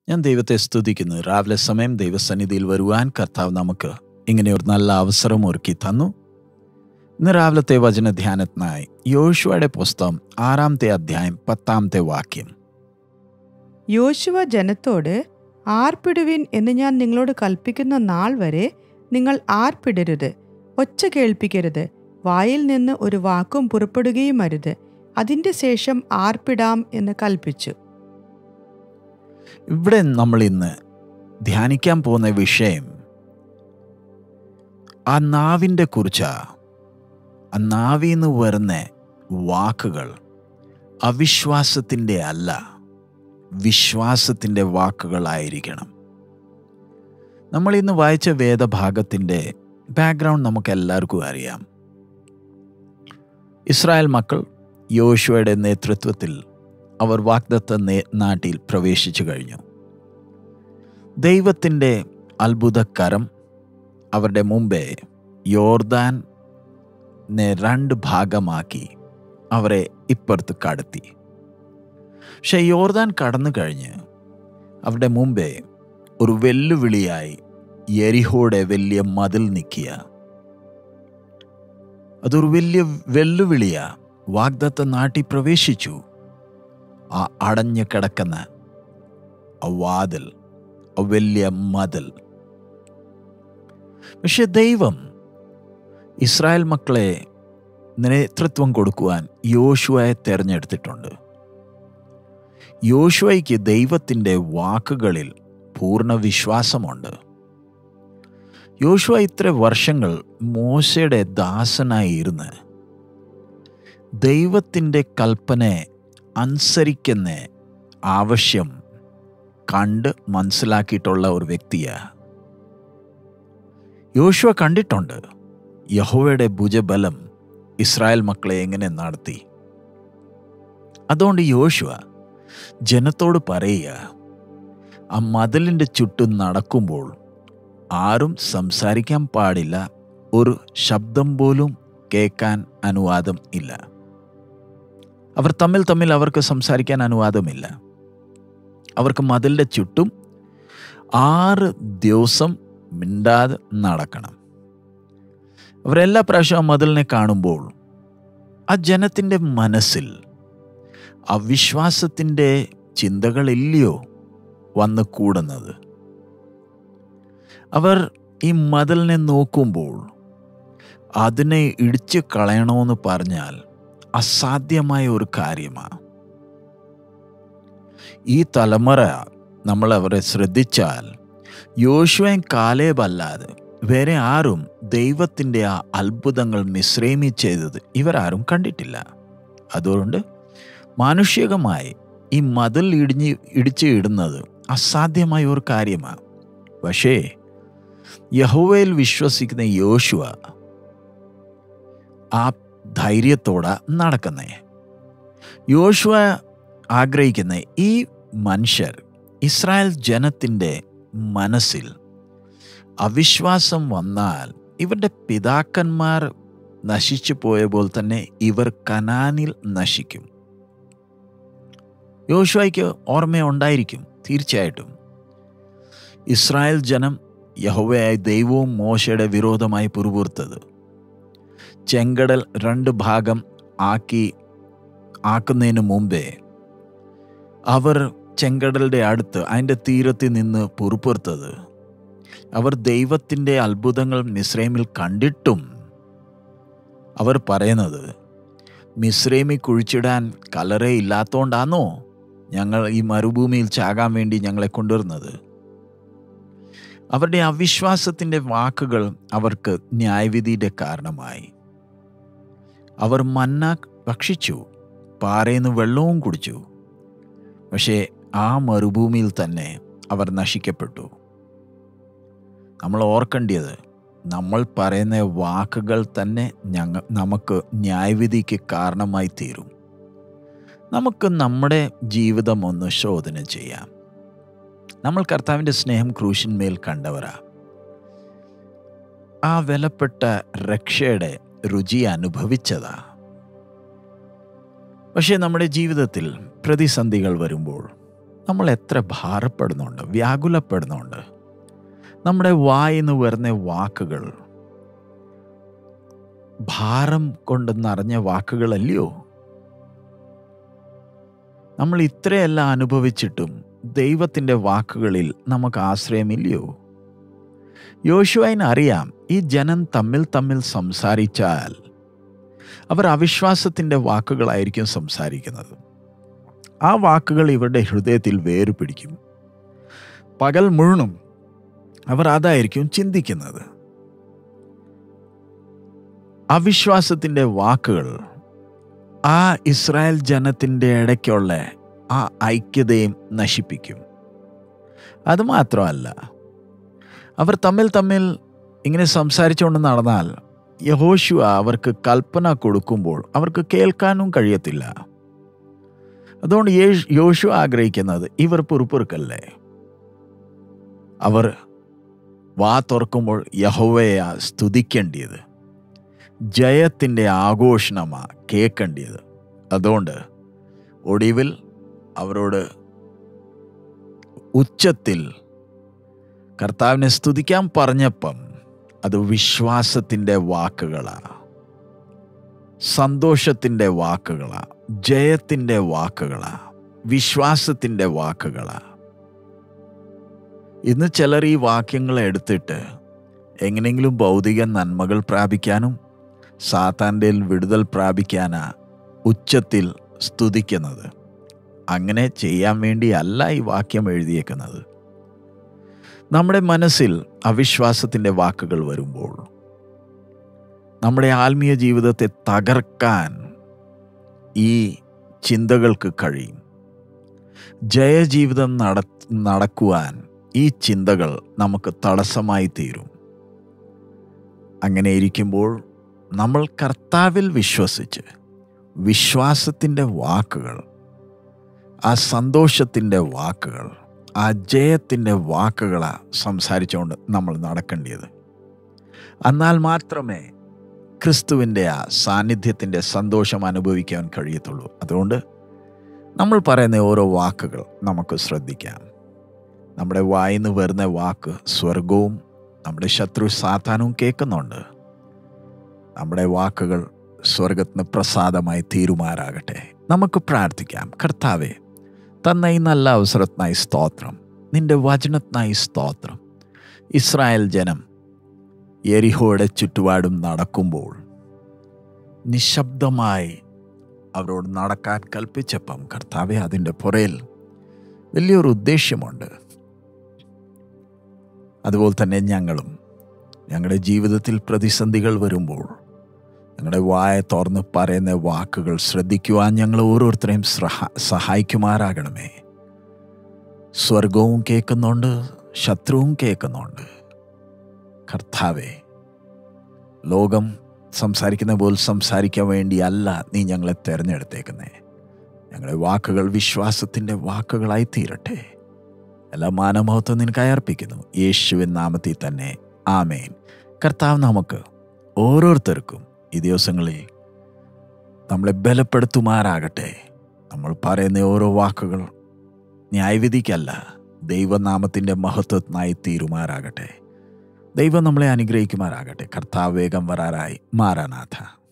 ഞാൻ ദൈവത്തെ സ്തുതിക്കുന്നു രാവിലെ സമയം ദൈവസന്നിധിയിൽ വരുവാൻ കർത്താവ് നമുക്ക് ഇങ്ങനെ ഒരു നല്ല അവസരം ഒരുക്കി തന്നു ഇന്ന് രാവിലത്തെ വചനധ്യാനത്തിനായി യോശുവയുടെ പുസ്തകം ആറാമത്തെ അധ്യായം പത്താമത്തെ വാക്യം യോശുവ ജനത്തോട് ആർപ്പിടുവിൻ എന്ന് ഞാൻ നിങ്ങളോട് കൽപ്പിക്കുന്ന നാൾ വരെ നിങ്ങൾ ആർപ്പിടരുത് ഒച്ച കേൾപ്പിക്കരുത് വായിൽ നിന്ന് ഒരു വാക്കും പുറപ്പെടുകയും അരുത് അതിൻ്റെ ശേഷം ആർപ്പിടാം എന്ന് കൽപ്പിച്ചു ഇവിടെ നമ്മൾ ഇന്ന് ധ്യാനിക്കാൻ പോകുന്ന വിഷയം ആ നാവിൻ്റെ കുറിച്ചാ ആ നാവിൽ നിന്ന് വരുന്ന വാക്കുകൾ അവിശ്വാസത്തിൻ്റെ അല്ല വിശ്വാസത്തിൻ്റെ വാക്കുകളായിരിക്കണം നമ്മൾ ഇന്ന് വായിച്ച വേദഭാഗത്തിൻ്റെ ബാക്ക്ഗ്രൗണ്ട് നമുക്ക് എല്ലാവർക്കും അറിയാം ഇസ്രായേൽ മക്കൾ യോശുവയുടെ നേതൃത്വത്തിൽ അവർ വാഗ്ദത്ത നേ- നാട്ടിൽ പ്രവേശിച്ചു കഴിഞ്ഞു ദൈവത്തിൻ്റെ അത്ഭുതക്കരം അവരുടെ മുമ്പേ യോർദാനെ രണ്ട് ഭാഗമാക്കി അവരെ ഇപ്പുറത്ത് കടത്തി പക്ഷെ യോർദാൻ കടന്നു കഴിഞ്ഞ് അവരുടെ മുമ്പേ ഒരു വെല്ലുവിളിയായി എരിഹോടെ വലിയ മതിൽ നിൽക്കുക അതൊരു വലിയ വെല്ലുവിളിയാ വാഗ്ദത്ത നാട്ടിൽ പ്രവേശിച്ചു ആ അടഞ്ഞു കിടക്കുന്ന ആ വാതിൽ ആ വലിയ മതിൽ പക്ഷെ ദൈവം ഇസ്രായേൽ മക്കളെ നേതൃത്വം കൊടുക്കുവാൻ യോശുവയെ തിരഞ്ഞെടുത്തിട്ടുണ്ട് യോശുവയ്ക്ക് ദൈവത്തിൻ്റെ വാക്കുകളിൽ പൂർണ്ണ വിശ്വാസമുണ്ട് യോശുവ ഇത്ര വർഷങ്ങൾ മോശയുടെ ദാസനായി ഇരുന്ന് ദൈവത്തിൻ്റെ കൽപ്പനയെ അനുസരിക്കുന്ന ആവശ്യം കണ്ട് മനസ്സിലാക്കിയിട്ടുള്ള ഒരു വ്യക്തിയാ യോശുവ കണ്ടിട്ടുണ്ട് യഹോവയുടെ ഭുജബലം ഇസ്രായേൽ മക്കളെ എങ്ങനെ നടത്തി അതുകൊണ്ട് യോശുവ ജനത്തോട് പറയുക ആ മതിലിൻ്റെ ചുറ്റും നടക്കുമ്പോൾ ആരും സംസാരിക്കാൻ പാടില്ല ഒരു ശബ്ദം പോലും കേൾക്കാൻ അനുവാദം ഇല്ല അവർ തമ്മിൽ തമ്മിൽ അവർക്ക് സംസാരിക്കാൻ അനുവാദമില്ല അവർക്ക് മതിലിൻ്റെ ചുറ്റും ആറ് ദിവസം മിണ്ടാതെ നടക്കണം അവരെല്ലാ പ്രാവശ്യവും മതിലിനെ കാണുമ്പോൾ ആ ജനത്തിൻ്റെ മനസ്സിൽ അവിശ്വാസത്തിൻ്റെ ചിന്തകളില്ലയോ വന്ന് കൂടുന്നത് അവർ ഈ മതിലിനെ നോക്കുമ്പോൾ അതിനെ ഇടിച്ചു കളയണമെന്ന് പറഞ്ഞാൽ അസാധ്യമായ ഒരു കാര്യമാണ് ഈ തലമുറ നമ്മൾ അവരെ ശ്രദ്ധിച്ചാൽ യോശുവൻ കാലേബ് അല്ലാതെ വേറെ ആരും ദൈവത്തിൻ്റെ ആ അത്ഭുതങ്ങൾ മിശ്രേമി ചെയ്തത് ഇവരാരും കണ്ടിട്ടില്ല അതുകൊണ്ട് മാനുഷികമായി ഈ മതിൽ ഇടിഞ്ഞ് ഇടിച്ച് ഇടുന്നത് അസാധ്യമായ ഒരു കാര്യമാണ് പക്ഷേ യഹോവയിൽ വിശ്വസിക്കുന്ന യോശുവ ആ ധൈര്യത്തോടെ നടക്കുന്നേ യോശുവ ആഗ്രഹിക്കുന്ന ഈ മനുഷ്യർ ഇസ്രായേൽ ജനത്തിൻ്റെ മനസ്സിൽ അവിശ്വാസം വന്നാൽ ഇവരുടെ പിതാക്കന്മാർ നശിച്ചു പോയ പോലെ തന്നെ ഇവർ കനാനിൽ നശിക്കും യോശുവയ്ക്ക് ഓർമ്മയുണ്ടായിരിക്കും തീർച്ചയായിട്ടും ഇസ്രായേൽ ജനം യഹോവയായ ദൈവവും മോശയുടെ വിരോധമായി പുറപുറത്തത് ചെങ്കടൽ രണ്ട് ഭാഗം ആക്കി ആക്കുന്നതിന് മുമ്പേ അവർ ചെങ്കടലിൻ്റെ അടുത്ത് അതിൻ്റെ തീരത്തിൽ നിന്ന് പുറപ്പുറത്തത് അവർ ദൈവത്തിൻ്റെ അത്ഭുതങ്ങൾ മിശ്രൈമിൽ കണ്ടിട്ടും അവർ പറയുന്നത് മിശ്രൈമി കുഴിച്ചിടാൻ കലറേ ഇല്ലാത്തോണ്ടാണോ ഞങ്ങൾ ഈ മരുഭൂമിയിൽ ചാകാൻ വേണ്ടി ഞങ്ങളെ കൊണ്ടുവരുന്നത് അവരുടെ അവിശ്വാസത്തിൻ്റെ വാക്കുകൾ അവർക്ക് ന്യായവിധിയുടെ കാരണമായി അവർ മന്ന ഭക്ഷിച്ചു പാറയിന്ന് വെള്ളവും കുടിച്ചു പക്ഷേ ആ മരുഭൂമിയിൽ തന്നെ അവർ നശിക്കപ്പെട്ടു നമ്മൾ ഓർക്കേണ്ടത് നമ്മൾ പറയുന്ന വാക്കുകൾ തന്നെ ഞങ്ങൾ നമുക്ക് ന്യായവിധിക്ക് കാരണമായി തീരും നമുക്ക് നമ്മുടെ ജീവിതം ഒന്ന് ശോധന ചെയ്യാം നമ്മൾ കർത്താവിൻ്റെ സ്നേഹം ക്രൂശിന്മേൽ കണ്ടവരാ ആ വിലപ്പെട്ട രക്ഷയുടെ രുചി അനുഭവിച്ചതാ പക്ഷേ നമ്മുടെ ജീവിതത്തിൽ പ്രതിസന്ധികൾ വരുമ്പോൾ നമ്മൾ എത്ര ഭാരപ്പെടുന്നുണ്ട് വ്യാകുലപ്പെടുന്നുണ്ട് നമ്മുടെ വായിന്ന് വരുന്ന വാക്കുകൾ ഭാരം കൊണ്ട് നിറഞ്ഞ വാക്കുകളല്ലയോ നമ്മൾ ഇത്രയെല്ലാം അനുഭവിച്ചിട്ടും ദൈവത്തിൻ്റെ വാക്കുകളിൽ നമുക്ക് ആശ്രയമില്ലയോ യോശുവൈന് അറിയാം ഈ ജനം തമ്മിൽ തമ്മിൽ സംസാരിച്ചാൽ അവർ അവിശ്വാസത്തിൻ്റെ വാക്കുകളായിരിക്കും സംസാരിക്കുന്നത് ആ വാക്കുകൾ ഇവരുടെ ഹൃദയത്തിൽ വേര് പിടിക്കും പകൽ മുഴുവനും അവർ അതായിരിക്കും ചിന്തിക്കുന്നത് അവിശ്വാസത്തിൻ്റെ വാക്കുകൾ ആ ഇസ്രായേൽ ജനത്തിൻ്റെ ഇടയ്ക്കുള്ള ആ ഐക്യതയും നശിപ്പിക്കും അതുമാത്രമല്ല അവർ തമ്മിൽ തമ്മിൽ ഇങ്ങനെ സംസാരിച്ചുകൊണ്ട് നടന്നാൽ യഹോശുവ അവർക്ക് കൽപ്പന കൊടുക്കുമ്പോൾ അവർക്ക് കേൾക്കാനും കഴിയത്തില്ല അതുകൊണ്ട് യേശ് യോശു ആഗ്രഹിക്കുന്നത് ഇവർ പുറപ്പുറുക്കല്ലേ അവർ വാ തുറക്കുമ്പോൾ യഹോവയാ സ്തുതിക്കേണ്ടിയത് ജയത്തിൻ്റെ ആഘോഷണമാ കേൾക്കേണ്ടിയത് അതുകൊണ്ട് ഒടുവിൽ അവരോട് ഉച്ചത്തിൽ കർത്താവിനെ സ്തുതിക്കാൻ പറഞ്ഞപ്പം അത് വിശ്വാസത്തിൻ്റെ വാക്കുകളാണ് സന്തോഷത്തിൻ്റെ വാക്കുകളാണ് ജയത്തിൻ്റെ വാക്കുകളാണ് വിശ്വാസത്തിൻ്റെ വാക്കുകളാണ് ഇന്ന് ചിലർ ഈ വാക്യങ്ങൾ എടുത്തിട്ട് എങ്ങനെയെങ്കിലും ഭൗതിക നന്മകൾ പ്രാപിക്കാനും സാത്താൻ്റെ വിടുതൽ പ്രാപിക്കാനാ ഉച്ചത്തിൽ സ്തുതിക്കുന്നത് അങ്ങനെ ചെയ്യാൻ വേണ്ടിയല്ല ഈ വാക്യം എഴുതിയേക്കുന്നത് നമ്മുടെ മനസ്സിൽ അവിശ്വാസത്തിൻ്റെ വാക്കുകൾ വരുമ്പോൾ നമ്മുടെ ആത്മീയ ജീവിതത്തെ തകർക്കാൻ ഈ ചിന്തകൾക്ക് കഴിയും ജയജീവിതം നട നടക്കുവാൻ ഈ ചിന്തകൾ നമുക്ക് തടസ്സമായി തീരും അങ്ങനെ ഇരിക്കുമ്പോൾ നമ്മൾ കർത്താവിൽ വിശ്വസിച്ച് വിശ്വാസത്തിൻ്റെ വാക്കുകൾ ആ സന്തോഷത്തിൻ്റെ വാക്കുകൾ ആ ജയത്തിൻ്റെ വാക്കുകളാണ് സംസാരിച്ചുകൊണ്ട് നമ്മൾ നടക്കേണ്ടത് എന്നാൽ മാത്രമേ ക്രിസ്തുവിൻ്റെ ആ സാന്നിധ്യത്തിൻ്റെ സന്തോഷം അനുഭവിക്കാൻ കഴിയത്തുള്ളൂ അതുകൊണ്ട് നമ്മൾ പറയുന്ന ഓരോ വാക്കുകൾ നമുക്ക് ശ്രദ്ധിക്കാം നമ്മുടെ വായിന്ന് വരുന്ന വാക്ക് സ്വർഗവും നമ്മുടെ ശത്രു സാത്താനവും കേൾക്കുന്നുണ്ട് നമ്മുടെ വാക്കുകൾ സ്വർഗത്തിന് പ്രസാദമായി തീരുമാറാകട്ടെ നമുക്ക് പ്രാർത്ഥിക്കാം കർത്താവെ തന്ന ഈ നല്ല അവസരത്തിനായി സ്തോത്രം നിന്റെ വചനത്തിനായി സ്തോത്രം ഇസ്രായേൽ ജനം എരിഹോയുടെ ചുറ്റുപാടും നടക്കുമ്പോൾ നിശബ്ദമായി അവരോട് നടക്കാൻ കൽപ്പിച്ചപ്പം കർത്താവെ അതിൻ്റെ പുറയിൽ വലിയൊരു ഉദ്ദേശ്യമുണ്ട് അതുപോലെ തന്നെ ഞങ്ങളും ഞങ്ങളുടെ ജീവിതത്തിൽ പ്രതിസന്ധികൾ വരുമ്പോൾ ഞങ്ങളുടെ വായ തുറന്ന് പറയുന്ന വാക്കുകൾ ശ്രദ്ധിക്കുവാൻ ഞങ്ങൾ ഓരോരുത്തരെയും സഹ സഹായിക്കുമാറാകണമേ സ്വർഗവും കേൾക്കുന്നുണ്ട് ശത്രുവും കേൾക്കുന്നുണ്ട് കർത്താവേ ലോകം സംസാരിക്കുന്ന പോലെ സംസാരിക്കാൻ വേണ്ടിയല്ല നീ ഞങ്ങളെ തിരഞ്ഞെടുത്തേക്കുന്നേ ഞങ്ങളുടെ വാക്കുകൾ വിശ്വാസത്തിൻ്റെ വാക്കുകളായി തീരട്ടെ എല്ലാ മാനമഹത്വം നിനക്കായി അർപ്പിക്കുന്നു യേശുവിൻ നാമത്തിൽ തന്നെ ആമേൻ കർത്താവ് നമുക്ക് ഓരോരുത്തർക്കും ഈ ദിവസങ്ങളിൽ നമ്മളെ ബലപ്പെടുത്തുമാറാകട്ടെ നമ്മൾ പറയുന്ന ഓരോ വാക്കുകൾ ന്യായവിധിക്കല്ല ദൈവനാമത്തിൻ്റെ മഹത്വത്തിനായി തീരുമാറാകട്ടെ ദൈവം നമ്മളെ അനുഗ്രഹിക്കുമാറാകട്ടെ കർത്താവ് വേഗം വരാറായി മാറാനാഥ